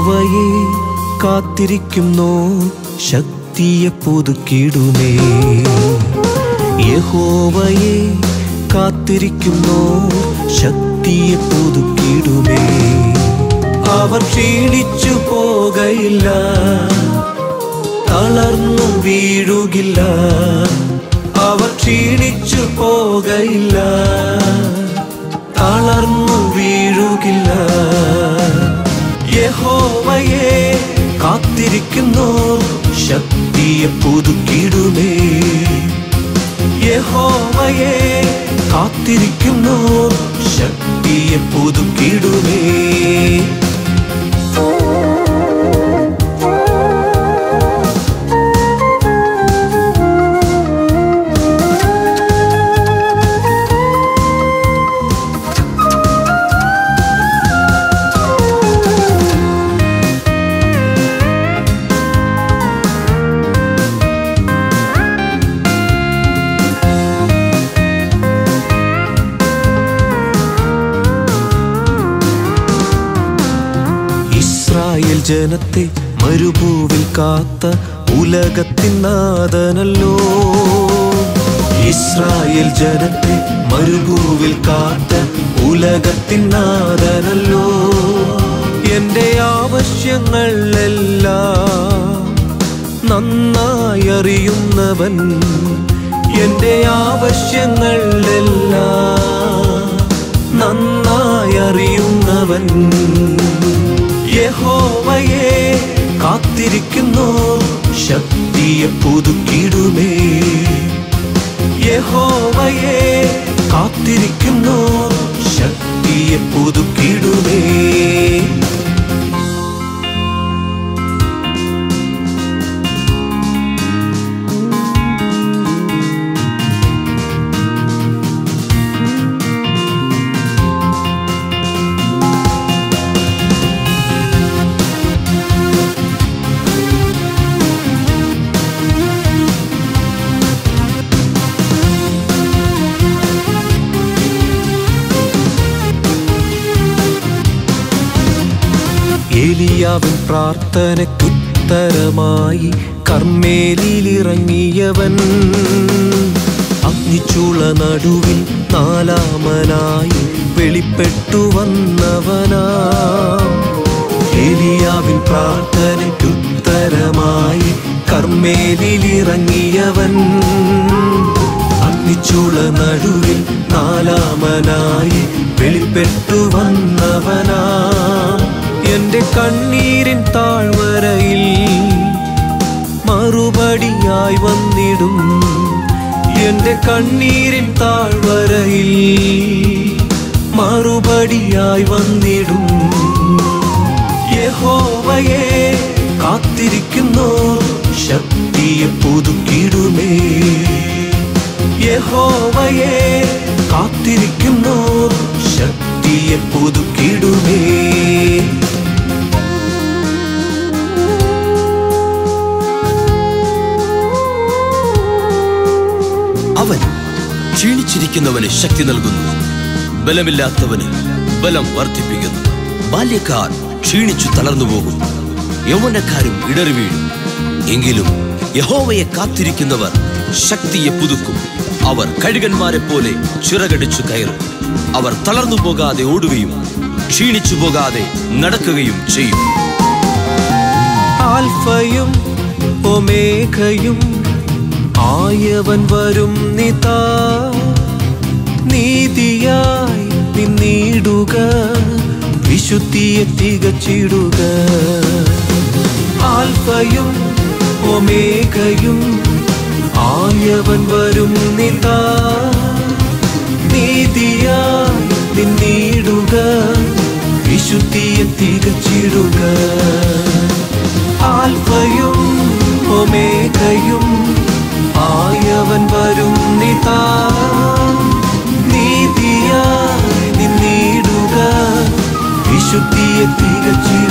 യഹോവയെ കാത്തിരിക്കുന്നു ശക്തിയെ പുതുക്കിടുമേ യഹോവയെ കാത്തിരിക്കുന്നു ശക്തിയെ പുതുക്കിടുമേ അവർ ക്ഷീണിച്ചു പോകയില്ല തളർന്നു വീഴുകില്ല അവർ ക്ഷീണിച്ചു പോകയില്ല തളർന്നു വീഴുകില്ല യഹോവയെ കാത്തിരിക്കുന്നു ശക്തിയെ പുതുക്കിടുമേ യഹോവയെ കാത്തിരിക്കുന്നു ശക്തിയെ പുതുക്കിടുമേ ഇസ്രായേൽ ജനത്തെ മരുഭൂവിൽ കാത്ത ഉലകത്തിൻ നാഥനല്ലോ ഇസ്രായേൽ ജനത്തെ മരുഭൂവിൽ കാത്ത ഉലകത്തിൻ നാഥനല്ലോ എന്റെ ആവശ്യങ്ങളെല്ലാം നന്നായി അറിയുന്നവൻ എന്റെ ആവശ്യങ്ങളെല്ലാം നന്നായി അറിയുന്നവൻ യഹോവയെ കാത്തിരിക്കുന്നു ശക്തിയെ പുതുക്കിടുമേ യഹോവയെ കാത്തിരിക്കുന്നു ശക്തിയെ പുതുക്കിടുമേ ഏലിയാവിൻ പ്രാർത്ഥനയ്ക്കുത്തരമായി കർമ്മേലിറങ്ങിയവൻ അഗ്നിച്ചൂള നടുവിൽ നാലാമനായി വെളിപ്പെട്ടു വന്നവനാ ഏലിയാവിൻ പ്രാർത്ഥനയ്ക്കുത്തരമായി കർമ്മേലിറങ്ങിയവൻ അഗ്നിച്ചൂള നടുവിൽ നാലാമനായി വെളിപ്പെട്ടു വന്നവനാ എന്റെ കണ്ണീരിൻ താഴ്വരയിൽ മറുപടിയായി വന്നിടും എന്റെ കണ്ണീരിൻ താഴ്വരയിൽ മറുപടിയായി വന്നിടും യഹോവയെ കാത്തിരിക്കുന്നു ശക്തിയെ പുതുക്കിടുമേ യഹോവയെ കാത്തിരിക്കുന്നു ശക്തിയെ പുതുക്കിടുമേ അവൻ ക്ഷീണിച്ചിരിക്കുന്നവന് ശക്തി നൽകുന്നു ബലമില്ലാത്തവന് ബലം വർദ്ധിപ്പിക്കുന്നു ബാല്യക്കാർ ക്ഷീണിച്ചു തളർന്നു പോകും യൗവനക്കാരും ഇടറി വീഴും എങ്കിലും യഹോവയെ കാത്തിരിക്കുന്നവർ ശക്തിയെ പുതുക്കും അവർ കഴുകന്മാരെ പോലെ ചിറകടിച്ചു കയറും അവർ തളർന്നു പോകാതെ ഓടുകയും ക്ഷീണിച്ചു പോകാതെ നടക്കുകയും ചെയ്യും ആൽഫയും ഒമേഘയും ആയവൻ വരും നിതാ നീതിയായി നിന്നിടുക വിശുദ്ധിയെ തികച്ചിടുക ആൽഫയും ഒമേഘയും ആയവൻ വരും നിതാ നീതിയായി നിന്നിടുക വിശുദ്ധിയെ തികച്ചിടുക ആൽഫയും ഒമേഘയും ആയവൻ വരും നിതാ നീതിയായി നിന്നിടുക വിശുദ്ധിയെ തികച്ചിടുക